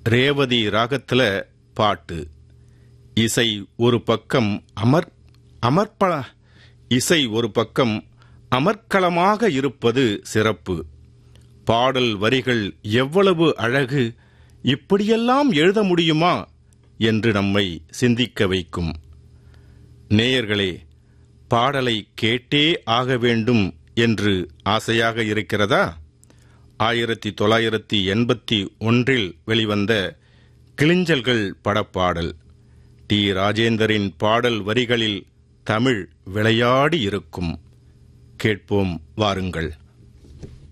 ரேவதி ராகத்துல பாட்டு இசை ஒரு பக்கம் அமர் அமர்ப்ப இசை ஒரு பக்கம் அமர்க்களமாக இருப்பது சிறப்பு பாடல் வரிகள் எவ்வளவு அழகு இப்படியெல்லாம் எழுத முடியுமா என்று நம்மை சிந்திக்க வைக்கும் நேயர்களே பாடலை கேட்டே ஆக வேண்டும் என்று ஆசையாக இருக்கிறதா ஆயிரத்தி தொள்ளாயிரத்தி எண்பத்தி ஒன்றில் வெளிவந்த கிளிஞ்சல்கள் படப்பாடல் டி ராஜேந்தரின் பாடல் வரிகளில் தமிழ் விளையாடி இருக்கும் கேட்போம் வாருங்கள்